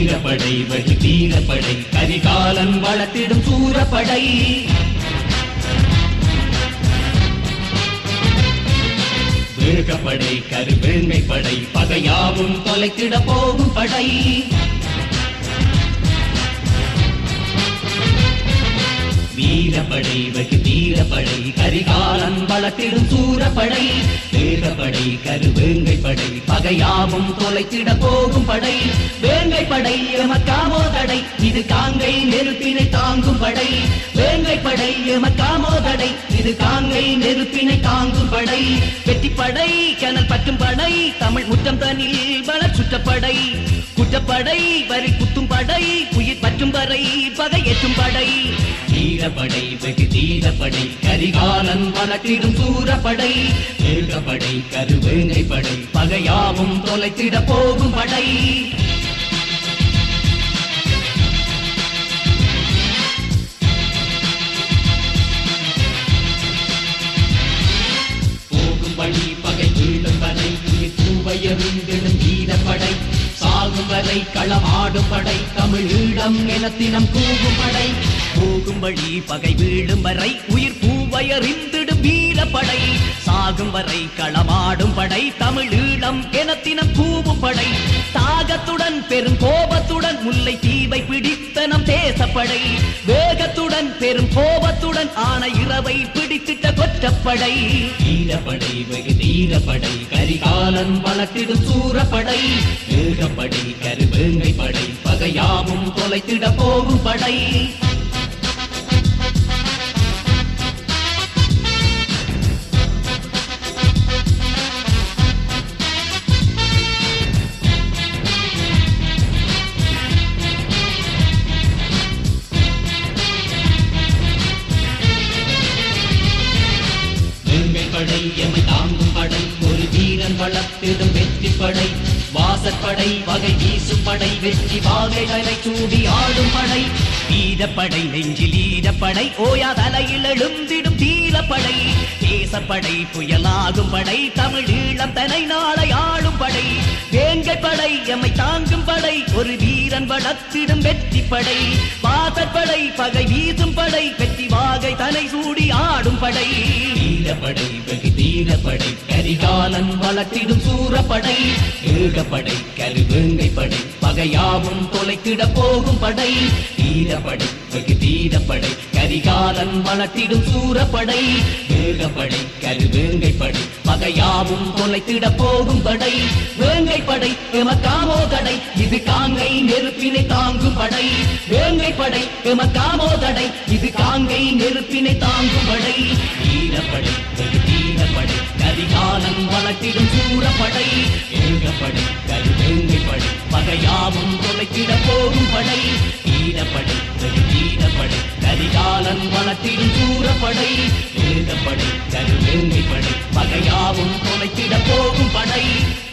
வீரப்படை வெகு வீரப்படை கரிகாலன் வளர்த்திடும் சூரப்படை வேகப்படை கருவேண்மை படை பகையாவும் தொலைத்திட போகும் படை வீரப்படை வெகு வீரப்படை கரிகாலன் வளர்த்திடும் சூரப்படை வேகப்படை கருவேங்கை படை பகையாவும் தொலைத்திட போகும் படை வேங்கை படை எமக்காமோ தடை இது காங்கை நெருப்பினை தாங்கும் படை வேங்கை படை எமக்காமோ தடை இது காங்கை நெருப்பினை தாங்கும் படை வெற்றி படை கனல் பற்றும் படை தமிழ் முற்றம் தனில் வளர் சுற்றப்படை குற்றப்படை வரி குத்தும் படை உயிர் பற்றும் வரை பகை ஏற்றும் படை வீரப்படை வெகு தீரப்படை கரிகாலன் வளர்த்திடும் சூரப்படை வேகப்படை கருவேங்கை படை பகையாவும் தொலைத்திட போகும் படை போகும் வழி பகை வீழும் வரை தூவையறிந்திடும் வீரப்படை சாகும் வரை களமாடும் படை தமிழீழம் எனத்தினம் கூவும் படை போகும் வழி பகை வீழும் வரை உயிர் பூவையறிந்திடும் வீரப்படை சாகும் வரை களமாடும் படை தமிழீழம் எனத்தினம் கூவும் படை தாகத்துடன் பெரும் கோபத்துடன் முல்லை தீவை பிடித்த நம் தேசப்படை வேகத்துடன் பெரும் கோபத்துடன் ஆன இரவை பிடித்திட்ட கொற்றப்படை வீரப்படை வெகு தீரப்படை கரிகாலன் வளர்த்திடும் சூரப்படை வேகப்படை கருவேங்கை படை பகையாவும் தொலைத்திட போகும் படை வேங்கை படை எமை தாங்கும் படை ஒரு வீரன் வளர்த்திடும் வெற்றி படை வாசற்படை வகை வீசும் படை வெற்றி வாகைகளை சூடி ஆடும் படை வீரப்படை நெஞ்சில் ஈரப்படை ஓயா தலையில் எழுந்திடும் தீரப்படை தேசப்படை புயலாகும் படை தமிழீழம் தனை நாளை ஆளும் படை வேங்கை படை எம்மை தாங்கும் படை ஒரு வீரன் வளர்த்திடும் வெற்றி படை வாசற்படை பகை வீசும் படை வெற்றி வாகை தலை சூடி ஆடும் படை வீரப்படை வெகு வீரப்படை கரிகாலன் வளர்த்திடும் சூரப்படை ஏகப்படை கருவேங்கை படை பகையாவும் தொலைத்திட போகும் படை வீரப்படை வெகு வீரப்படை கரிகாலன் வளர்த்திடும் சூரப்படை வேகப்படை கருவேங்கை படை பகையாவும் தொலைத்திட போகும் படை வேங்கை படை எமக்காமோ தடை இது காங்கை நெருப்பினை தாங்கும் படை வேங்கை படை எமக்காமோ தடை இது காங்கை நெருப்பினை தாங்கும் படை வீரப்படை வெகு வீரப்படை கரிகாலன் வளர்த்திடும் சூரப்படை ஏகப்படை கருவேங்கை படை பகையாவும் தொலைத்திட போகும் படை வீரப்படை வெகு வீரப்படை கரிகாலன் வளர்த்திடும் சூரப்படை ஏகப்படை கருவேங்கை படை பகையாவும் தொலைத்திட போகும் படை